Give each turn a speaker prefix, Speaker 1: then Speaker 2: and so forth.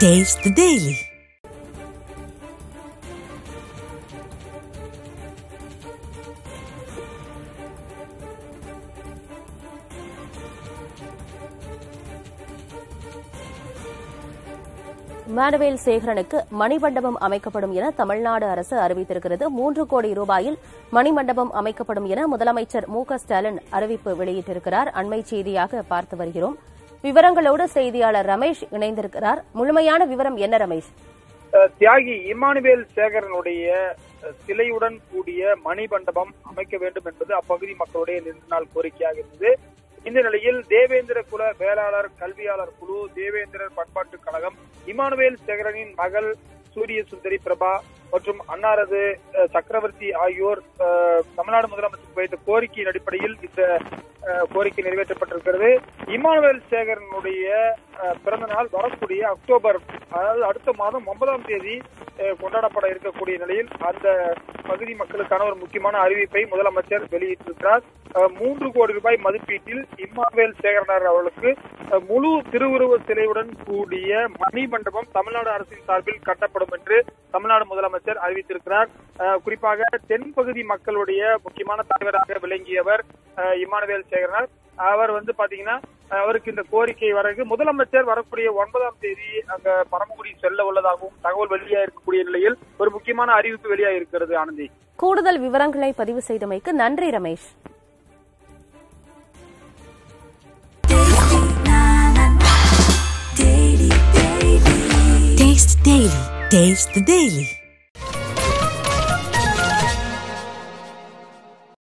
Speaker 1: Taste the Daily.
Speaker 2: Immanuel சேகரனுக்கு மணிமண்டபம் அமைக்கப்படும் என தமிழ்நாடு அரசு அறிவித்திருக்கிறது மூன்று கோடி ரூபாயில் மணிமண்டபம் அமைக்கப்படும் என முதலமைச்சர் மு க ஸ்டாலின் அறிவிப்பு வெளியிட்டிருக்கிறார் அண்மை செய்தியாக பார்த்து வருகிறோம் விவரங்களோடு செய்தியாளர் ரமேஷ் இணைந்திருக்கிறார் முழுமையான விவரம் என்ன ரமேஷ்
Speaker 3: அஹ் தியாகி இமானுவேல் சேகரனுடைய அஹ், சிலையுடன் கூடிய மணிமண்டபம் அமைக்க வேண்டும் என்பது அப்பகுதி மக்களுடைய நீண்ட நாள் கோரிக்கையாக இருந்தது இந்த நிலையில் தேவேந்திர குல வேளாளர் கல்வியாளர் குழு தேவேந்திரர் பண்பாட்டுக் கழகம் இமானுவேல் சேகரனின் மகள் சூரிய சுந்தரி பிரபா மற்றும் அன்னாரது அஹ், சக்கரவர்த்தி ஆகியோர் அஹ், தமிழ்நாடு முதலமைச்சருக்கு வைத்த கோரிக்கையின் அடிப்படையில் இந்த அஹ், கோரிக்கை நிறைவேற்றப்பட்டிருக்கிறது இமானுவேல் சேகரனுடைய அஹ், பிறந்த நாள் வரக்கூடிய அக்டோபர் அதாவது அடுத்த மாதம் ஒன்பதாம் தேதி அஹ், கொண்டாடப்பட இருக்கக்கூடிய நிலையில் அந்த பகுதி மக்களுக்கான ஒரு முக்கியமான அறிவிப்பை முதலமைச்சர் வெளியிட்டிருக்கிறார் அஹ், மூன்று கோடி ரூபாய் மதிப்பீட்டில் இம்மானுவேல் சேகரனார் அவர்களுக்கு அஹ், முழு திருவுருவ சிலையுடன் கூடிய மணி மண்டபம் தமிழ்நாடு அரசின் சார்பில் கட்டப்படும் என்று தமிழ்நாடு முதலமைச்சர் அறிவித்திருக்கிறார் அஹ், குறிப்பாக தென்பகுதி மக்களுடைய முக்கியமான தலைவராக விளங்கியவர் அஹ், இம்மானுவேல் சேகரனார் அவர் வந்து பாத்தீங்கன்னா அஹ், அவருக்கு இந்த கோரிக்கை வரகு முதலமைச்சர் வரக்கூடிய ஒன்பதாம் தேதி அங்க பரமக்குடி செல்ல உள்ளதாகவும் தகவல் வெளியாக இருக்கக்கூடிய நிலையில் ஒரு முக்கியமான அறிவிப்பு வெளியாக இருக்கிறது ஆனந்தி
Speaker 2: கூடுதல் விவரங்களை பதிவு செய்தமைக்கு நன்றி Ramesh
Speaker 1: Taste the Daily. Taste the Daily.